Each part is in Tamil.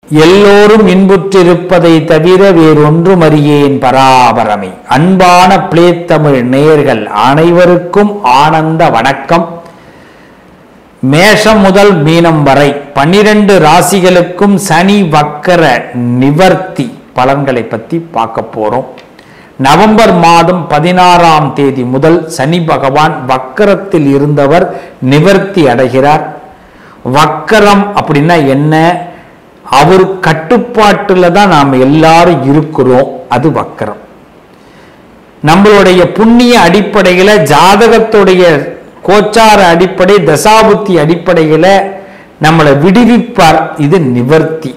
எல்லோரும் இன்புற்றிருப்பதை தவிர வேறொன்றும் அறியேன் பராபரமே அன்பான பிளே தமிழ் நேயர்கள் அனைவருக்கும் ஆனந்த வணக்கம் மேஷம் முதல் மீனம் வரை பன்னிரண்டு ராசிகளுக்கும் சனி வக்கர நிவர்த்தி பலன்களை பத்தி பார்க்க போறோம் நவம்பர் மாதம் பதினாறாம் தேதி முதல் சனி பகவான் வக்கரத்தில் இருந்தவர் நிவர்த்தி அடைகிறார் வக்கரம் அப்படின்னா என்ன அவர் கட்டுப்பாட்டுல தான் நாம் எல்லாரும் இருக்கிறோம் அது வக்கரம் நம்மளுடைய புண்ணிய அடிப்படையில ஜாதகத்துடைய கோச்சார அடிப்படை தசாபுத்தி அடிப்படையில நம்மளை விடுவிப்பார் இது நிவர்த்தி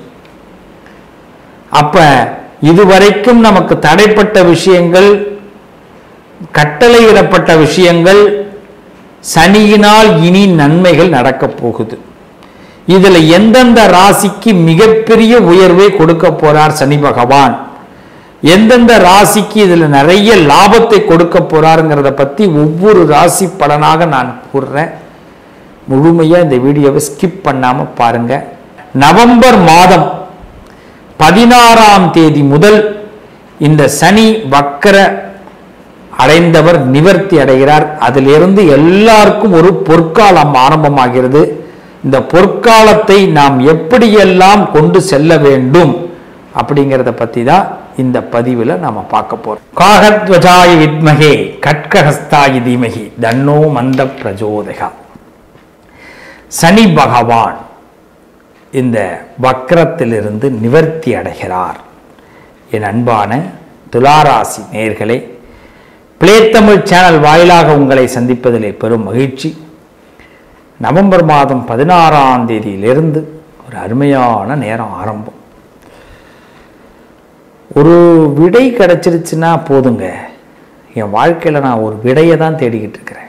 அப்ப இதுவரைக்கும் நமக்கு தடைப்பட்ட விஷயங்கள் கட்டளையிடப்பட்ட விஷயங்கள் சனியினால் இனி நன்மைகள் நடக்கப் போகுது இதுல எந்தெந்த ராசிக்கு மிகப்பெரிய உயர்வை கொடுக்க போறார் சனி பகவான் எந்தெந்த ராசிக்கு இதுல நிறைய லாபத்தை கொடுக்க போறாருங்கிறத பத்தி ஒவ்வொரு ராசி பலனாக நான் கூறுறேன் முழுமையா இந்த வீடியோவை ஸ்கிப் பண்ணாம பாருங்க நவம்பர் மாதம் பதினாறாம் தேதி முதல் இந்த சனி வக்கர அடைந்தவர் நிவர்த்தி அடைகிறார் அதிலிருந்து எல்லாருக்கும் ஒரு பொற்காலம் ஆரம்பமாகிறது இந்த பொற்காலத்தை நாம் எப்படியெல்லாம் கொண்டு செல்ல வேண்டும் அப்படிங்கிறத பற்றி தான் இந்த பதிவில் நாம் பார்க்க போறோம் காகத்வஜாய வித்மகே கட்கஹஸ்தாய தீமகி தன்னோ மந்த பிரஜோதகா சனி பகவான் இந்த வக்கரத்திலிருந்து நிவர்த்தி அடைகிறார் என் அன்பான துளாராசி நேர்களே பிளே தமிழ் சேனல் வாயிலாக உங்களை சந்திப்பதிலே பெரும் மகிழ்ச்சி நவம்பர் மாதம் பதினாறாம் தேதியிலிருந்து ஒரு அருமையான நேரம் ஆரம்பம் ஒரு விடை கிடைச்சிருச்சுன்னா போதுங்க என் வாழ்க்கையில் நான் ஒரு விடையை தான் தேடிக்கிட்டு இருக்கிறேன்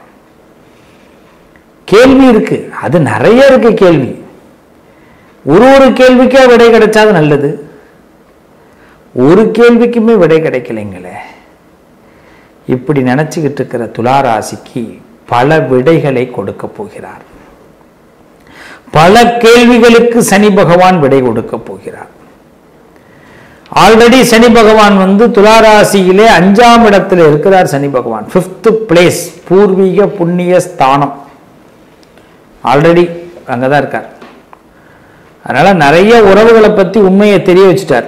கேள்வி இருக்கு அது நிறைய இருக்கு கேள்வி ஒரு ஒரு கேள்விக்கே விடை கிடைச்சாது நல்லது ஒரு கேள்விக்குமே விடை கிடைக்கலைங்களே இப்படி நினச்சிக்கிட்டு இருக்கிற துளாராசிக்கு பல விடைகளை கொடுக்க போகிறார் பல கேள்விகளுக்கு சனி பகவான் விடை கொடுக்க போகிறார் ஆல்ரெடி சனி பகவான் வந்து துளாராசியிலே அஞ்சாம் இடத்துல இருக்கிறார் சனி பகவான் ஃபிஃப்த் பிளேஸ் பூர்வீக புண்ணிய ஸ்தானம் ஆல்ரெடி அங்கே தான் இருக்கார் அதனால் நிறைய உறவுகளை பற்றி உண்மையை தெரிய வச்சுட்டார்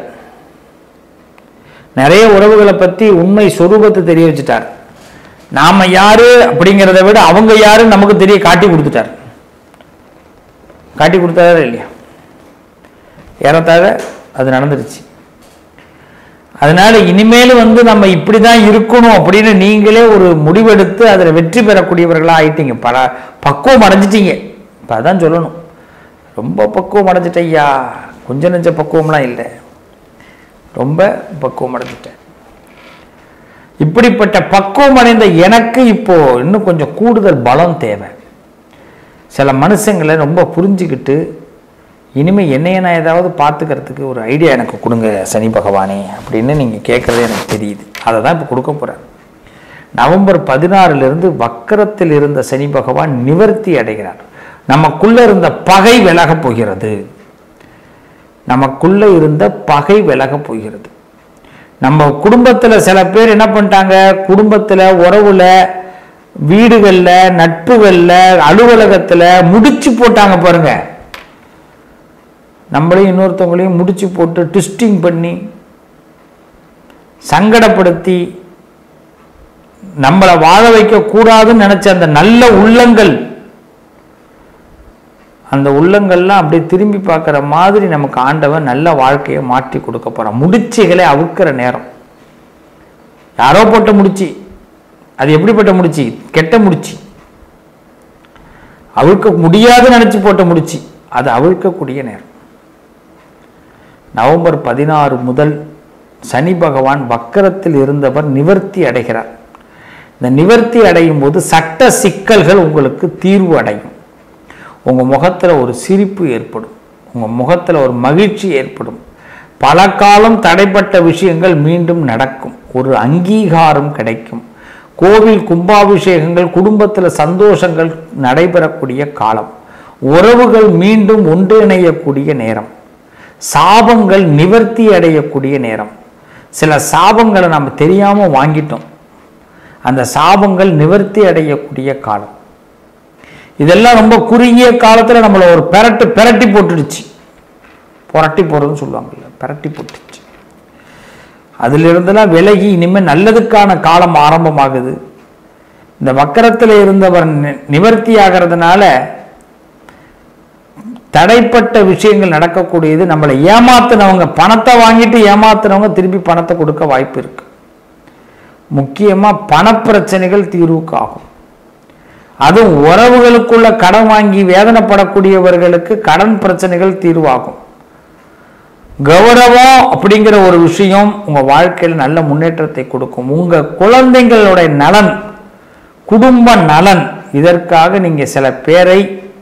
நிறைய உறவுகளை பற்றி உண்மை சொரூபத்தை தெரிய வச்சுட்டார் நாம் யாரு அப்படிங்கிறத விட அவங்க யாரு நமக்கு தெரிய காட்டி கொடுத்துட்டார் காட்டி கொடுத்தாரா இல்லையா ஏறத்தாழ அது நடந்துருச்சு அதனால இனிமேல் வந்து நம்ம இப்படி தான் இருக்கணும் அப்படின்னு நீங்களே ஒரு முடிவெடுத்து அதில் வெற்றி பெறக்கூடியவர்களாக ஆயிட்டீங்க பல பக்குவம் அடைஞ்சிட்டீங்க இப்போ அதான் சொல்லணும் ரொம்ப பக்குவம் அடைஞ்சிட்டையா கொஞ்சம் நெஞ்ச பக்குவம்லாம் இல்லை ரொம்ப பக்குவம் அடைஞ்சிட்டேன் இப்படிப்பட்ட பக்குவம் அடைந்த எனக்கு இப்போ இன்னும் கொஞ்சம் கூடுதல் பலம் தேவை சில மனுஷங்களை ரொம்ப புரிஞ்சுக்கிட்டு இனிமேல் என்னைய நான் ஏதாவது பார்த்துக்கிறதுக்கு ஒரு ஐடியா எனக்கு கொடுங்க சனி பகவானே அப்படின்னு நீங்கள் கேட்குறது எனக்கு தெரியுது அதை தான் இப்போ கொடுக்க போகிறேன் நவம்பர் பதினாறுலேருந்து வக்கரத்தில் இருந்த சனி பகவான் நிவர்த்தி அடைகிறார் நமக்குள்ள இருந்த பகை விலகப் போகிறது நமக்குள்ள இருந்த பகை விலகப் போகிறது நம்ம குடும்பத்தில் சில பேர் என்ன பண்ணிட்டாங்க குடும்பத்தில் உறவுல வீடுகளில் நட்புகளில் அலுவலகத்தில் முடிச்சு போட்டாங்க பாருங்க நம்மளையும் இன்னொருத்தவங்களையும் முடிச்சு போட்டு ட்விஸ்டிங் பண்ணி சங்கடப்படுத்தி நம்மளை வாழ வைக்க கூடாதுன்னு நினைச்ச அந்த நல்ல உள்ளங்கள் அந்த உள்ளங்கள்லாம் அப்படியே திரும்பி பார்க்குற மாதிரி நமக்கு ஆண்டவன் நல்ல வாழ்க்கையை மாற்றி கொடுக்க போகிறான் முடிச்சுகளை அவுக்கிற நேரம் யாரோ போட்ட முடிச்சு அது எப்படிப்பட்ட முடிச்சு கெட்ட முடிச்சு அவிழ்க்க முடியாதுன்னு நினச்சி போட்ட முடிச்சு அது அவிழ்க்கக்கூடிய நேரம் நவம்பர் பதினாறு முதல் சனி பகவான் வக்கரத்தில் இருந்தவர் நிவர்த்தி அடைகிறார் இந்த நிவர்த்தி அடையும் போது சட்ட சிக்கல்கள் உங்களுக்கு தீர்வு அடையும் உங்கள் முகத்தில் ஒரு சிரிப்பு ஏற்படும் உங்கள் முகத்தில் ஒரு மகிழ்ச்சி ஏற்படும் பல காலம் தடைப்பட்ட விஷயங்கள் மீண்டும் நடக்கும் ஒரு அங்கீகாரம் கிடைக்கும் கோவில் கும்பாபிஷேகங்கள் குடும்பத்தில் சந்தோஷங்கள் நடைபெறக்கூடிய காலம் உறவுகள் மீண்டும் ஒன்றிணையக்கூடிய நேரம் சாபங்கள் நிவர்த்தி அடையக்கூடிய நேரம் சில சாபங்களை நம்ம தெரியாம வாங்கிட்டோம் அந்த சாபங்கள் நிவர்த்தி அடையக்கூடிய காலம் இதெல்லாம் ரொம்ப குறுகிய காலத்துல நம்மளை ஒரு பெரட்டு பெரட்டி போட்டுடுச்சு புரட்டி போறதுன்னு சொல்லுவாங்கல்ல பெரட்டி போட்டுச்சு அதிலிருந்தெல்லாம் விலகி இனிமேல் நல்லதுக்கான காலம் ஆரம்பமாகுது இந்த வக்கரத்தில் இருந்தவர் நி- நிவர்த்தி ஆகிறதுனால தடைப்பட்ட விஷயங்கள் நடக்கக்கூடியது நம்மளை ஏமாத்துனவங்க பணத்தை வாங்கிட்டு ஏமாத்துனவங்க திருப்பி பணத்தை கொடுக்க வாய்ப்பு இருக்கு முக்கியமா பணப்பிரச்சனைகள் தீர்வுக்கு ஆகும் அதுவும் உறவுகளுக்குள்ள கடன் வாங்கி வேதனைப்படக்கூடியவர்களுக்கு கடன் பிரச்சனைகள் தீர்வாகும் கௌரவம் அப்படிங்கிற ஒரு விஷயம் உங்க வாழ்க்கையில் நல்ல முன்னேற்றத்தை கொடுக்கும் உங்க குழந்தைங்களுடைய நலன் குடும்ப நலன் இதற்காக நீங்க சில பேரை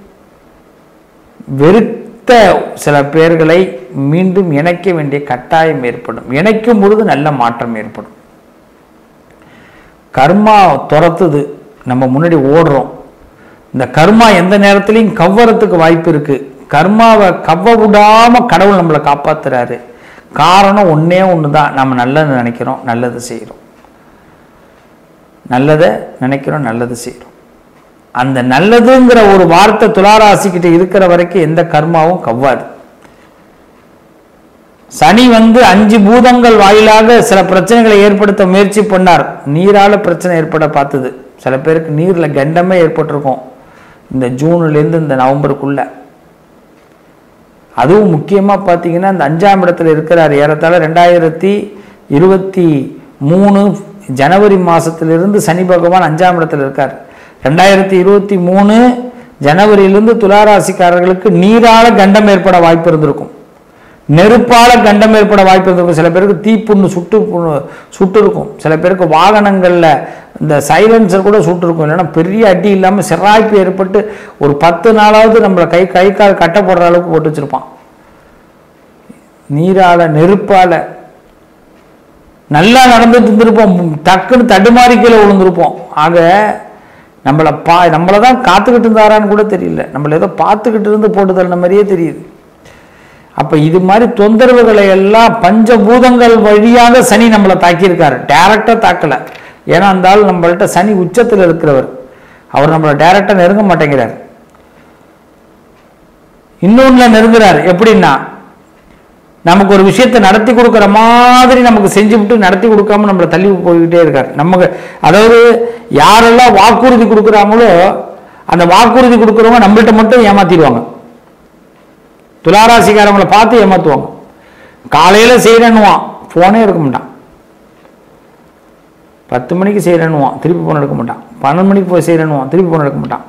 வெறுத்த சில பேர்களை மீண்டும் இணைக்க வேண்டிய கட்டாயம் ஏற்படும் இணைக்கும் பொழுது நல்ல மாற்றம் ஏற்படும் கர்மா துரத்துது நம்ம முன்னாடி ஓடுறோம் இந்த கர்மா எந்த நேரத்திலையும் கவ்வறதுக்கு வாய்ப்பு இருக்கு கர்மாவை கவ்வ விடாம கடவுள் நம்மளை காப்பாத்துறாரு காரணம் ஒண்ணே ஒன்று தான் நம்ம நல்லது நினைக்கிறோம் நல்லது செய்கிறோம் நல்லதை நினைக்கிறோம் நல்லது செய்கிறோம் அந்த நல்லதுங்கிற ஒரு வார்த்தை துளாராசிக்கிட்ட இருக்கிற வரைக்கும் எந்த கர்மாவும் கவ்வாது சனி வந்து அஞ்சு பூதங்கள் வாயிலாக சில பிரச்சனைகளை ஏற்படுத்த முயற்சி பண்ணார் நீரால பிரச்சனை ஏற்பட பார்த்தது சில பேருக்கு நீர்ல கண்டமே ஏற்பட்டிருக்கும் இந்த ஜூன்லேருந்து இந்த நவம்பருக்குள்ள அதுவும் முக்கியமா பார்த்தீங்கன்னா இந்த அஞ்சாம் இடத்துல இருக்கிறார் ஏறத்தாழ ரெண்டாயிரத்தி இருபத்தி மூணு ஜனவரி மாசத்திலிருந்து சனி பகவான் அஞ்சாம் இடத்துல இருக்கார் ரெண்டாயிரத்தி இருபத்தி மூணு ஜனவரியிலிருந்து துளாராசிக்காரர்களுக்கு நீரால கண்டம் ஏற்பட வாய்ப்பு இருந்திருக்கும் நெருப்பால கண்டம் ஏற்பட வாய்ப்பு இருந்திருக்கும் சில பேருக்கு தீப்புண்ணு சுட்டு புண்ணு- சுட்டு இருக்கும் சில பேருக்கு வாகனங்கள்ல இந்த சைலன்சர் கூட சுட்டு இருக்கும் இல்லைன்னா பெரிய அடி இல்லாம சிராய்ப்பு ஏற்பட்டு ஒரு பத்து நாளாவது நம்மள கை கை கால் கட்ட போடுற அளவுக்கு போட்டு வச்சிருப்பான் நீரால நெருப்பால நல்லா நடந்துட்டு இருந்திருப்போம் டக்குன்னு தடுமாறி கீழே விழுந்திருப்போம் ஆக நம்மளை பா நம்மளை தான் காத்துக்கிட்டு இருந்தாரான்னு கூட தெரியல நம்மள ஏதோ பார்த்துக்கிட்டு இருந்து போட்டு தள்ளின மாதிரியே தெரியுது அப்ப இது மாதிரி தொந்தரவுகளை எல்லாம் பஞ்சபூதங்கள் வழியாக சனி நம்மளை தாக்கியிருக்காரு டைரக்டா தாக்கல ஏன்னா அந்த ஆள் நம்மள்ட்ட சனி உச்சத்தில் இருக்கிறவர் அவர் நம்மளை டைரக்டா நெருங்க மாட்டேங்கிறார் இன்னொன்னுல நெருங்குறார் எப்படின்னா நமக்கு ஒரு விஷயத்தை நடத்தி கொடுக்குற மாதிரி நமக்கு செஞ்சுவிட்டு நடத்தி கொடுக்காம நம்மளை தள்ளி போய்கிட்டே இருக்கார் நமக்கு அதாவது யாரெல்லாம் வாக்குறுதி கொடுக்குறாங்களோ அந்த வாக்குறுதி கொடுக்குறவங்க நம்மள்ட்ட மட்டும் ஏமாத்திடுவாங்க துளாராசிக்காரவங்களை பார்த்து ஏமாத்துவாங்க காலையில செய்யறேன்னுவான் போனே எடுக்க மாட்டான் பத்து மணிக்கு செய்யறேன்னுவான் திருப்பி போன் எடுக்க மாட்டான் பன்னெண்டு மணிக்கு போய் செய்யறேன்னுவான் திருப்பி போன் எடுக்க மாட்டான்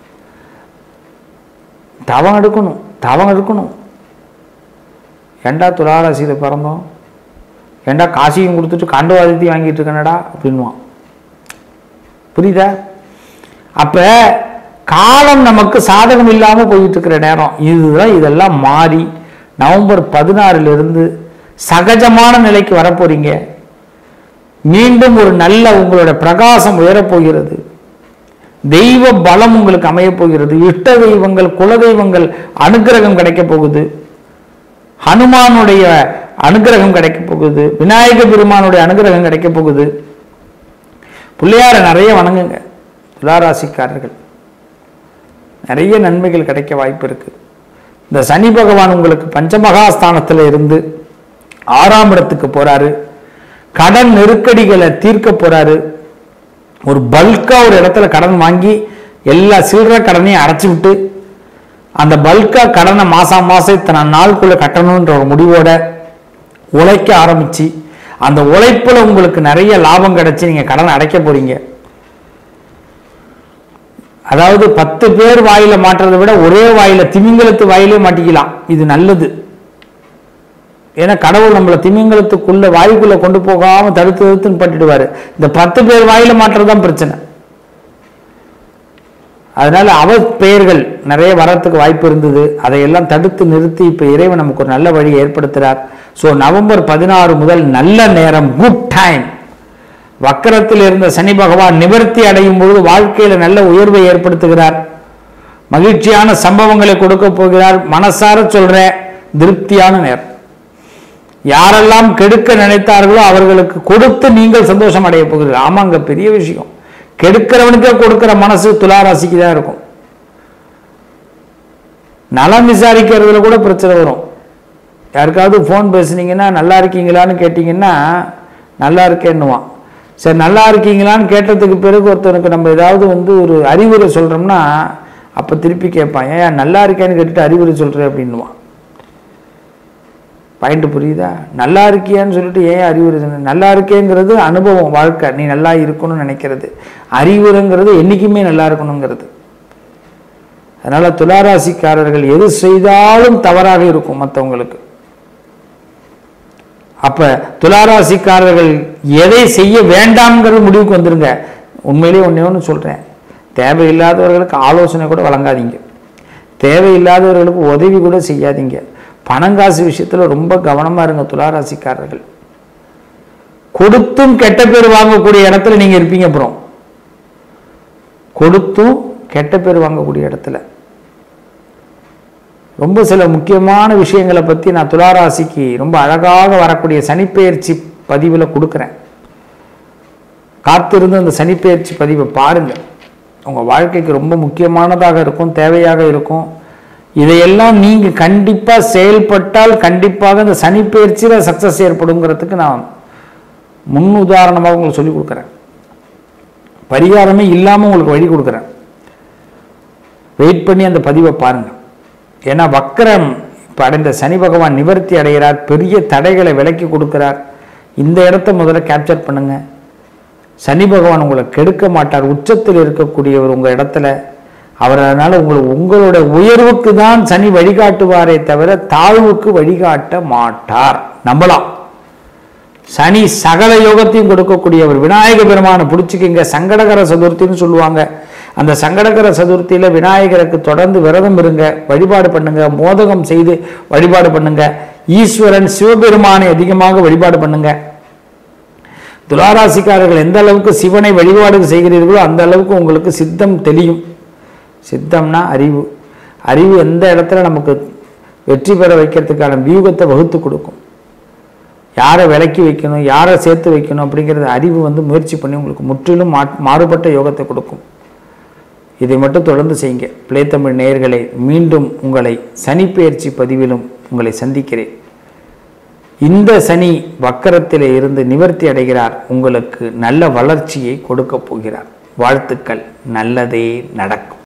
தவம் எடுக்கணும் தவம் எடுக்கணும் ஏண்டா துளாராசியில் பிறந்தோம் ஏண்டா காசியும் கொடுத்துட்டு காண்டவாதத்தையும் வாங்கிட்டு இருக்கனடா அப்படின்வான் புரியுதா அப்ப காலம் நமக்கு சாதகம் இல்லாம போயிட்டு இருக்கிற நேரம் இதுதான் இதெல்லாம் மாறி நவம்பர் பதினாறுல இருந்து சகஜமான நிலைக்கு வரப்போறீங்க மீண்டும் ஒரு நல்ல உங்களோட பிரகாசம் உயரப் போகிறது தெய்வ பலம் உங்களுக்கு அமையப் போகிறது இஷ்ட தெய்வங்கள் குல தெய்வங்கள் அனுக்கிரகம் கிடைக்க போகுது ஹனுமானுடைய அனுக்கிரகம் கிடைக்க போகுது விநாயக பெருமானுடைய அனுக்கிரகம் கிடைக்க போகுது பிள்ளையாரை நிறைய வணங்குங்க துளாராசிக்காரர்கள் நிறைய நன்மைகள் கிடைக்க வாய்ப்பு இருக்கு இந்த சனி பகவான் உங்களுக்கு பஞ்சமகாஸ்தானத்துல இருந்து ஆறாம் இடத்துக்கு போறாரு கடன் நெருக்கடிகளை தீர்க்க போறாரு ஒரு பல்கா ஒரு இடத்துல கடன் வாங்கி எல்லா சில்லற கடனையும் அடைச்சு விட்டு அந்த பல்கா கடனை மாசம் மாசம் இத்தனை நாளுக்குள்ள கட்டணுன்ற ஒரு முடிவோட உழைக்க ஆரம்பிச்சு அந்த உழைப்புல உங்களுக்கு நிறைய லாபம் கிடைச்சு நீங்க கடனை அடைக்க போறீங்க அதாவது பத்து பேர் வாயில மாட்டுறதை விட ஒரே வாயில திமிங்கலத்து வாயிலே மாட்டிக்கலாம் இது நல்லது ஏன்னா கடவுள் நம்மளை திமிங்கலத்துக்குள்ள வாயுக்குள்ள கொண்டு போகாம தடுத்து தடுத்துன்னு பண்ணிடுவாரு இந்த பத்து பேர் வாயில மாட்டுறது தான் பிரச்சனை அதனால அவ பெயர்கள் நிறைய வரத்துக்கு வாய்ப்பு இருந்தது அதையெல்லாம் தடுத்து நிறுத்தி இப்ப இறைவன் நமக்கு ஒரு நல்ல வழியை ஏற்படுத்துறார் ஸோ நவம்பர் பதினாறு முதல் நல்ல நேரம் குட் டைம் வக்கரத்தில் இருந்த சனி பகவான் நிவர்த்தி அடையும் பொழுது வாழ்க்கையில நல்ல உயர்வை ஏற்படுத்துகிறார் மகிழ்ச்சியான சம்பவங்களை கொடுக்க போகிறார் மனசார சொல்றேன் திருப்தியான நேரம் யாரெல்லாம் கெடுக்க நினைத்தார்களோ அவர்களுக்கு கொடுத்து நீங்கள் சந்தோஷம் அடைய போகிறீர்கள் ஆமாங்க பெரிய விஷயம் கெடுக்கிறவனுக்கே கொடுக்கிற மனசு துளாராசிக்கு தான் இருக்கும் நலம் விசாரிக்கிறதுல கூட பிரச்சனை வரும் யாருக்காவது ஃபோன் பேசுனீங்கன்னா நல்லா இருக்கீங்களான்னு கேட்டிங்கன்னா நல்லா இருக்கேன்னுவான் சரி நல்லா இருக்கீங்களான்னு கேட்டதுக்கு பிறகு ஒருத்தனுக்கு நம்ம ஏதாவது வந்து ஒரு அறிவுரை சொல்கிறோம்னா அப்போ திருப்பி கேட்பான் ஏன் நல்லா இருக்கேன்னு கேட்டுட்டு அறிவுரை சொல்கிறேன் அப்படின்னுவான் பாயிண்ட் புரியுதா நல்லா இருக்கியான்னு சொல்லிட்டு ஏன் அறிவுரை சொன்ன நல்லா இருக்கேங்கிறது அனுபவம் வாழ்க்கை நீ நல்லா இருக்கணும்னு நினைக்கிறது அறிவுரைங்கிறது என்றைக்குமே நல்லா இருக்கணுங்கிறது அதனால துளாராசிக்காரர்கள் எது செய்தாலும் தவறாக இருக்கும் மற்றவங்களுக்கு அப்ப துளாராசிக்காரர்கள் எதை செய்ய வேண்டாம்ங்கிற முடிவுக்கு வந்துருங்க உண்மையிலேயே ஒண்ணே ஒன்று சொல்றேன் தேவையில்லாதவர்களுக்கு ஆலோசனை கூட வழங்காதீங்க தேவையில்லாதவர்களுக்கு உதவி கூட செய்யாதீங்க பணங்காசு விஷயத்துல ரொம்ப கவனமா இருங்க துளாராசிக்காரர்கள் கொடுத்தும் கெட்ட பேர் வாங்கக்கூடிய இடத்துல நீங்க இருப்பீங்க அப்புறம் கொடுத்தும் கெட்ட பேர் வாங்கக்கூடிய இடத்துல ரொம்ப சில முக்கியமான விஷயங்களை பற்றி நான் துளாராசிக்கு ரொம்ப அழகாக வரக்கூடிய சனிப்பெயர்ச்சி பதிவில் கொடுக்குறேன் காத்திருந்து அந்த சனிப்பெயர்ச்சி பதிவை பாருங்க உங்கள் வாழ்க்கைக்கு ரொம்ப முக்கியமானதாக இருக்கும் தேவையாக இருக்கும் இதையெல்லாம் நீங்கள் கண்டிப்பாக செயல்பட்டால் கண்டிப்பாக இந்த சனிப்பெயர்ச்சியில் சக்ஸஸ் ஏற்படுங்கிறதுக்கு நான் முன் உதாரணமாக உங்களுக்கு சொல்லிக் கொடுக்குறேன் பரிகாரமே இல்லாமல் உங்களுக்கு வழி கொடுக்குறேன் வெயிட் பண்ணி அந்த பதிவை பாருங்க ஏன்னா வக்கரம் இப்போ அடைந்த சனி பகவான் நிவர்த்தி அடைகிறார் பெரிய தடைகளை விலக்கி கொடுக்கிறார் இந்த இடத்த முதல்ல கேப்சர் பண்ணுங்க சனி பகவான் உங்களை கெடுக்க மாட்டார் உச்சத்தில் இருக்கக்கூடியவர் உங்கள் இடத்துல அவர் அதனால உங்களை உங்களோட உயர்வுக்கு தான் சனி வழிகாட்டுவாரே தவிர தாழ்வுக்கு வழிகாட்ட மாட்டார் நம்பலாம் சனி சகல யோகத்தையும் கொடுக்கக்கூடியவர் விநாயக பெருமானை பிடிச்சிக்கிங்க சங்கடகர சதுர்த்தின்னு சொல்லுவாங்க அந்த சங்கடகர சதுர்த்தியில விநாயகருக்கு தொடர்ந்து விரதம் இருங்க வழிபாடு பண்ணுங்க மோதகம் செய்து வழிபாடு பண்ணுங்க ஈஸ்வரன் சிவபெருமானை அதிகமாக வழிபாடு பண்ணுங்க துளாராசிக்காரர்கள் எந்த அளவுக்கு சிவனை வழிபாடு செய்கிறீர்களோ அந்த அளவுக்கு உங்களுக்கு சித்தம் தெளியும் சித்தம்னா அறிவு அறிவு எந்த இடத்துல நமக்கு வெற்றி பெற வைக்கிறதுக்கான வியூகத்தை வகுத்து கொடுக்கும் யாரை விலக்கி வைக்கணும் யாரை சேர்த்து வைக்கணும் அப்படிங்கிறத அறிவு வந்து முயற்சி பண்ணி உங்களுக்கு முற்றிலும் மா மாறுபட்ட யோகத்தை கொடுக்கும் இதை மட்டும் தொடர்ந்து செய்யுங்க பிளே தமிழ் நேயர்களை மீண்டும் உங்களை சனிப்பெயர்ச்சி பதிவிலும் உங்களை சந்திக்கிறேன் இந்த சனி வக்கரத்திலே இருந்து நிவர்த்தி அடைகிறார் உங்களுக்கு நல்ல வளர்ச்சியை கொடுக்க போகிறார் வாழ்த்துக்கள் நல்லதே நடக்கும்